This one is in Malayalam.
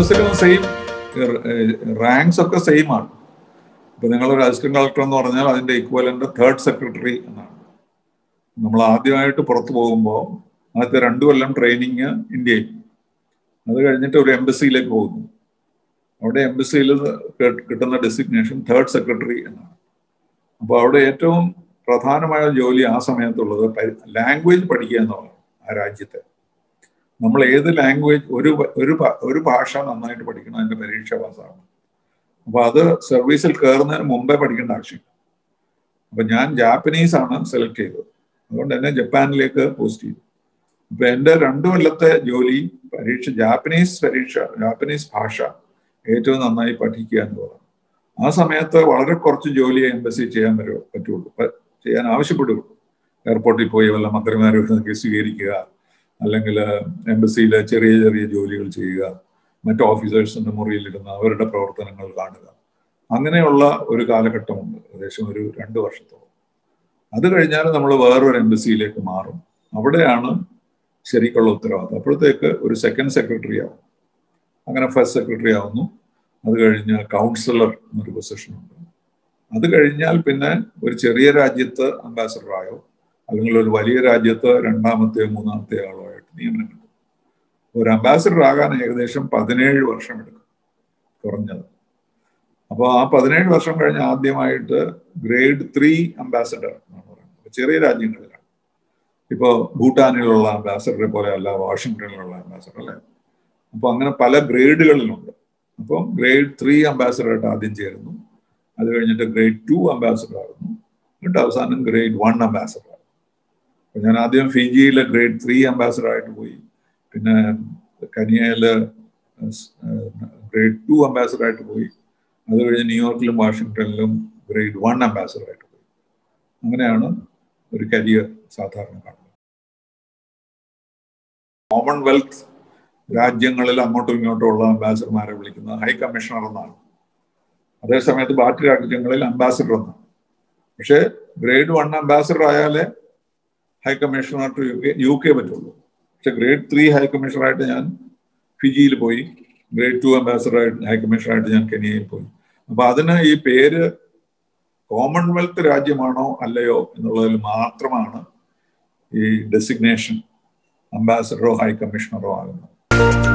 ഓഫീസിലും സെയിം റാങ്ക്സ് ഒക്കെ സെയിം ആണ് ഇപ്പൊ നിങ്ങളൊരു അസിസ്റ്റന്റ് കളക്ടർ എന്ന് പറഞ്ഞാൽ അതിന്റെ ഇക്വലന്റ് തേർഡ് സെക്രട്ടറി എന്നാണ് നമ്മൾ ആദ്യമായിട്ട് പുറത്തു പോകുമ്പോൾ ആദ്യത്തെ രണ്ടു കൊല്ലം ട്രെയിനിങ് ഇന്ത്യയിൽ അത് കഴിഞ്ഞിട്ട് ഒരു എംബസിയിലേക്ക് പോകുന്നു അവിടെ എംബസിയിൽ കിട്ടുന്ന ഡെസിഗ്നേഷൻ തേർഡ് സെക്രട്ടറി എന്നാണ് അപ്പോൾ അവിടെ ഏറ്റവും പ്രധാനമായ ജോലി ആ സമയത്തുള്ളത് ലാംഗ്വേജ് പഠിക്കുക എന്നുള്ളതാണ് ആ രാജ്യത്തെ നമ്മൾ ഏത് ലാംഗ്വേജ് ഒരു ഒരു ഒരു ഭാഷ നന്നായിട്ട് പഠിക്കണം അതിന്റെ പരീക്ഷ പാസ്സാകണം അപ്പൊ അത് സർവീസിൽ കയറുന്നതിന് മുമ്പേ പഠിക്കേണ്ട ആവശ്യം അപ്പൊ ഞാൻ ജാപ്പനീസ് ആണ് സെലക്ട് ചെയ്തത് അതുകൊണ്ട് എന്നെ ജപ്പാനിലേക്ക് പോസ്റ്റ് ചെയ്തു അപ്പൊ എന്റെ രണ്ടു കൊല്ലത്തെ ജോലി പരീക്ഷ ജാപ്പനീസ് പരീക്ഷ ജാപ്പനീസ് ഭാഷ ഏറ്റവും നന്നായി പഠിക്കുക എന്നുള്ളതാണ് ആ സമയത്ത് വളരെ കുറച്ച് ജോലി എംബസി ചെയ്യാൻ പറ്റും പറ്റുള്ളൂ ചെയ്യാൻ ആവശ്യപ്പെടുകയുള്ളൂ എയർപോർട്ടിൽ പോയി വല്ല മന്ത്രിമാരെ സ്വീകരിക്കുക അല്ലെങ്കിൽ എംബസിയിലെ ചെറിയ ചെറിയ ജോലികൾ ചെയ്യുക മറ്റു ഓഫീസേഴ്സിന്റെ മുറിയിലിരുന്ന് അവരുടെ പ്രവർത്തനങ്ങൾ കാണുക അങ്ങനെയുള്ള ഒരു കാലഘട്ടമുണ്ട് ഏകദേശം ഒരു രണ്ട് വർഷത്തോളം അത് കഴിഞ്ഞാൽ നമ്മൾ വേറൊരു എംബസിയിലേക്ക് മാറും അവിടെയാണ് ശരിക്കുള്ള ഉത്തരവാദിത്വം അപ്പോഴത്തേക്ക് ഒരു സെക്കൻഡ് സെക്രട്ടറി ആവും അങ്ങനെ ഫസ്റ്റ് സെക്രട്ടറി ആവുന്നു അത് കഴിഞ്ഞ് കൗൺസിലർ എന്നൊരു പൊസിഷൻ ഉണ്ട് അത് കഴിഞ്ഞാൽ പിന്നെ ഒരു ചെറിയ രാജ്യത്ത് അംബാസഡർ ആയോ അല്ലെങ്കിൽ ഒരു വലിയ രാജ്യത്ത് രണ്ടാമത്തെ മൂന്നാമത്തെ ആളോ ആയിട്ട് നിയമനം കിട്ടും ഒരു അംബാസഡർ ആകാൻ ഏകദേശം പതിനേഴ് വർഷം എടുക്കും കുറഞ്ഞത് അപ്പോൾ ആ പതിനേഴ് വർഷം കഴിഞ്ഞ് ആദ്യമായിട്ട് ഗ്രേഡ് ത്രീ അംബാസഡർ എന്നാണ് പറയുന്നത് ചെറിയ രാജ്യങ്ങളിലാണ് ഇപ്പോൾ ഭൂട്ടാനിലുള്ള അംബാസഡറെ പോലെ അല്ല വാഷിങ്ടണിലുള്ള അംബാസഡർ അല്ലേ അപ്പോൾ അങ്ങനെ പല ഗ്രേഡുകളിലുണ്ട് അപ്പം ഗ്രേഡ് ത്രീ അംബാസഡറായിട്ട് ആദ്യം ചേരുന്നു അത് കഴിഞ്ഞിട്ട് ഗ്രേഡ് ടു അംബാസഡർ ആകുന്നു എന്നിട്ട് അവസാനം ഗ്രേഡ് വൺ അംബാസഡർ ആകും അപ്പൊ ഞാൻ ആദ്യം ഫിജിയിലെ ഗ്രേഡ് ത്രീ അംബാസഡർ ആയിട്ട് പോയി പിന്നെ കനിയയില് ഗ്രേഡ് ടു അംബാസഡർ ആയിട്ട് പോയി അത് കഴിഞ്ഞ് ന്യൂയോർക്കിലും വാഷിങ്ടണിലും ഗ്രേഡ് വൺ അംബാസഡർ ആയിട്ട് പോയി അങ്ങനെയാണ് ഒരു കരിയർ സാധാരണ കാണുന്നത് കോമൺവെൽത്ത് രാജ്യങ്ങളിൽ അങ്ങോട്ടും ഇങ്ങോട്ടും ഉള്ള അംബാസഡർമാരെ വിളിക്കുന്നത് ഹൈ കമ്മീഷണർ എന്നാണ് അതേസമയത്ത് ബാക്കി രാജ്യങ്ങളിൽ അംബാസഡർ എന്നാണ് പക്ഷേ ഗ്രേഡ് വൺ അംബാസഡർ ആയാലേ high commissioner to U K U K പറ്റുള്ളൂ പക്ഷെ ഗ്രേഡ് ത്രീ ഹൈ കമ്മീഷണറായിട്ട് ഞാൻ ഫിജിയിൽ പോയി ഗ്രേഡ് ടു അംബാസഡറായിട്ട് ഹൈ കമ്മീഷണറായിട്ട് ഞാൻ കെനിയയിൽ പോയി അപ്പൊ അതിന് ഈ പേര് കോമൺവെൽത്ത് രാജ്യമാണോ അല്ലയോ എന്നുള്ളതിൽ മാത്രമാണ് ഈ ഡെസിഗ്നേഷൻ അംബാസഡറോ ഹൈ കമ്മീഷണറോ ആകുന്നത്